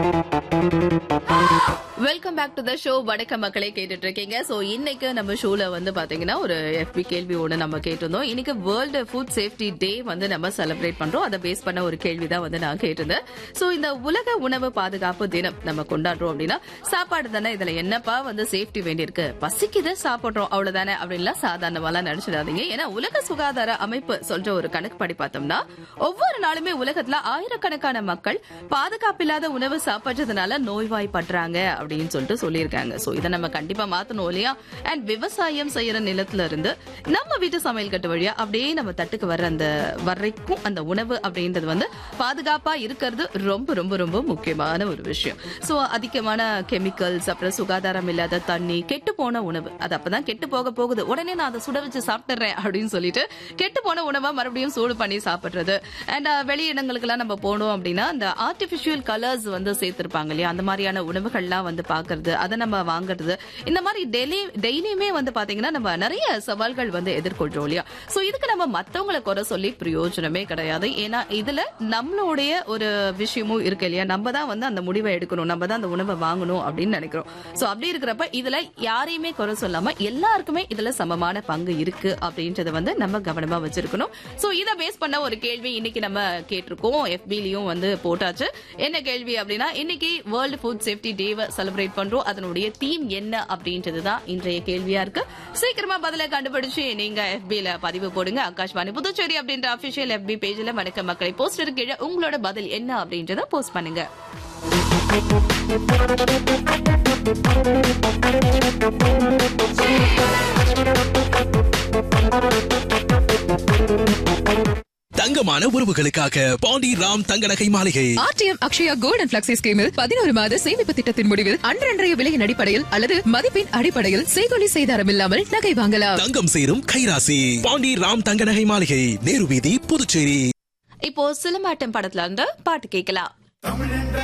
welcome back to the show வணக்க மக்களே கேட்டுட்டு இருக்கீங்க சோ இன்னைக்கு நம்ம ஷோல வந்து பாத்தீங்கன்னா ஒரு எஃபி கேள்வி ஒண்ணு நம்ம கேட்டிருந்தோம் இன்னைக்கு வேர்ல்டு ஃபுட் சேஃப்டி டே வந்து நம்ம செலிப்ரேட் பண்றோம் அதை பேஸ் பண்ண ஒரு கேள்வி தான் வந்து நான் கேட்டிருந்தேன் சோ இந்த உலக உணவு பாதுகாப்பு தினம் நம்ம கொண்டாடுறோம் அப்படின்னா சாப்பாடு தானே இதுல என்னப்பா வந்து சேஃப்டி வேண்டியிருக்கு பசிக்குது சாப்பிடுறோம் அவ்வளவுதானே அப்படின்லாம் சாதாரணமாலாம் நினைச்சிடாதீங்க ஏன்னா உலக சுகாதார அமைப்பு சொல்ற ஒரு கணக்கு படி பார்த்தோம்னா ஒவ்வொரு நாளுமே உலகத்துல ஆயிரக்கணக்கான மக்கள் பாதுகாப்பில்லாத உணவு சாப்பிடுறதுனால நோய்வாய்ப்படுறாங்க அப்படின்னு சொல்லிட்டு சொல்லியிருக்காங்க சோ இதை நம்ம கண்டிப்பா மாத்தணும் இல்லையா அண்ட் விவசாயம் செய்யற நிலத்துல இருந்து நம்ம வீட்டு சமையல் கட்டு வழியா அப்படியே நம்ம தட்டுக்கு வர்ற அந்த வரைக்கும் அந்த உணவு அப்படின்றது வந்து பாதுகாப்பா இருக்கிறது ரொம்ப ரொம்ப ரொம்ப முக்கியமான ஒரு விஷயம் சோ அதிகமான கெமிக்கல்ஸ் அப்புறம் சுகாதாரம் இல்லாத தண்ணி கெட்டு போன உணவு அது அப்பதான் கெட்டு போக போகுது உடனே நான் அதை சுட வச்சு சாப்பிட்டுறேன் அப்படின்னு சொல்லிட்டு கெட்டு போன உணவை மறுபடியும் சூடு பண்ணி சாப்பிடுறது அண்ட் வெளியிடங்களுக்கு எல்லாம் நம்ம போனோம் அப்படின்னா அந்த ஆர்டிபிஷியல் கலர்ஸ் வந்து சேர்த்திருப்பாங்க இல்லையா அந்த மாதிரியான உணவுகள்லாம் வந்து பாக்குறது அதை நம்ம வாங்குறது இந்த மாதிரி டெய்லி டெய்லியுமே வந்து பாத்தீங்கன்னா நம்ம நிறைய சவால்கள் வந்து எதிர்கொள்றோம் இல்லையா சோ இதுக்கு நம்ம மத்தவங்களை குறை சொல்லி பிரயோஜனமே கிடையாது ஏன்னா இதுல நம்மளுடைய ஒரு விஷயமும் இருக்கு இல்லையா நம்ம தான் வந்து அந்த முடிவை எடுக்கணும் நம்ம தான் அந்த உணவை வாங்கணும் அப்படின்னு நினைக்கிறோம் சோ அப்படி இருக்கிறப்ப இதுல யாரையுமே குறை சொல்லாம எல்லாருக்குமே இதுல சமமான பங்கு இருக்கு அப்படின்றத வந்து நம்ம கவனமா வச்சிருக்கணும் சோ இத பேஸ் பண்ண ஒரு கேள்வி இன்னைக்கு நம்ம கேட்டிருக்கோம் எஃபிலையும் வந்து போட்டாச்சு என்ன கேள்வி அப்படின்னா இன்னைக்கு வேர்ல்டு ஃபுட் சேஃப்டி டேவை செலிப்ரேட் பண்றோம் அதனுடைய தீம் என்ன அப்படின்றது தான் இன்றைய கேள்வியா இருக்கு சீக்கிரமா பதில கண்டுபிடிச்சு நீங்க எஃபில பதிவு போடுங்க ஆகாஷ்வாணி புதுச்சேரி அப்படின்ற அபிஷியல் எஃபி பேஜ்ல வணக்க மக்களை போஸ்டர் கீழே உங்களோட பதில் என்ன அப்படின்றத போஸ்ட் பண்ணுங்க தங்கமான உறவுகளுக்காக பாண்டி ராம் தங்க நகை மாளிகை RTM Akshaya gold and flexi ஸ்கீமில் பதினோரு மாத சேமிப்பு திட்டத்தின் முடிவில் அன்றன்றைய விலையின் அடிப்படையில் அல்லது மதிப்பின் அடிப்படையில் செய்கொலி செய்தாரம் இல்லாமல் நகை வாங்கலாம் தங்கம் சேரும் கைராசி பாண்டி ராம் தங்க நகை மாளிகை நேரு வீதி புதுச்சேரி இப்போ சிலம்பாட்டம் படத்துல இருந்து பாட்டு கேட்கலாம்